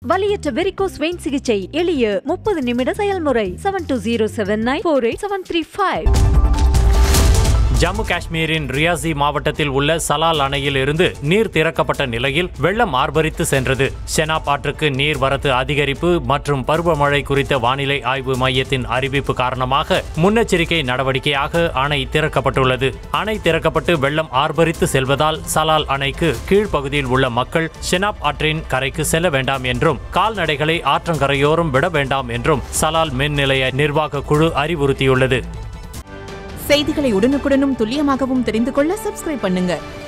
வலியற்ற varicose vein சிகிச்சை எளிய முப்பது நிமிட செயல்முறை seven two zero seven nine four eight seven three five Jammu காஷ்மீரின் ரியாசி மாவட்டத்தில் உள்ள சலால் அணையில் இருந்து நீர் திறக்கப்பட்ட நிலையில் வெள்ளம் ஆர்ப்பரித்து சென்றது செனாப் ஆற்றுக்கு நீர் வரத்து அதிகரிப்பு மற்றும் பருவமழை குறித்த வானிலை ஆய்வு மையத்தின் அறிவிப்பு காரணமாக முன்னெச்சரிக்கை நடவடிக்கையாக அணை திறக்கப்பட்டுள்ளது அணை திறக்கப்பட்டு வெள்ளம் ஆர்ப்பரித்து செல்வதால் சலால் அணைக்கு கீழ்ப்பகுதியில் உள்ள மக்கள் செனாப் ஆற்றின் கரைக்கு செல்ல வேண்டாம் என்றும் கால்நடைகளை ஆற்றங்கரையோரம் விட வேண்டாம் என்றும் சலால் மின் நிலைய நிர்வாக குழு அறிவுறுத்தியுள்ளது செய்திகளை உடனுக்குடனும் துல்லியமாகவும் தெரிந்து கொள்ள சப்ஸ்கிரைப் பண்ணுங்க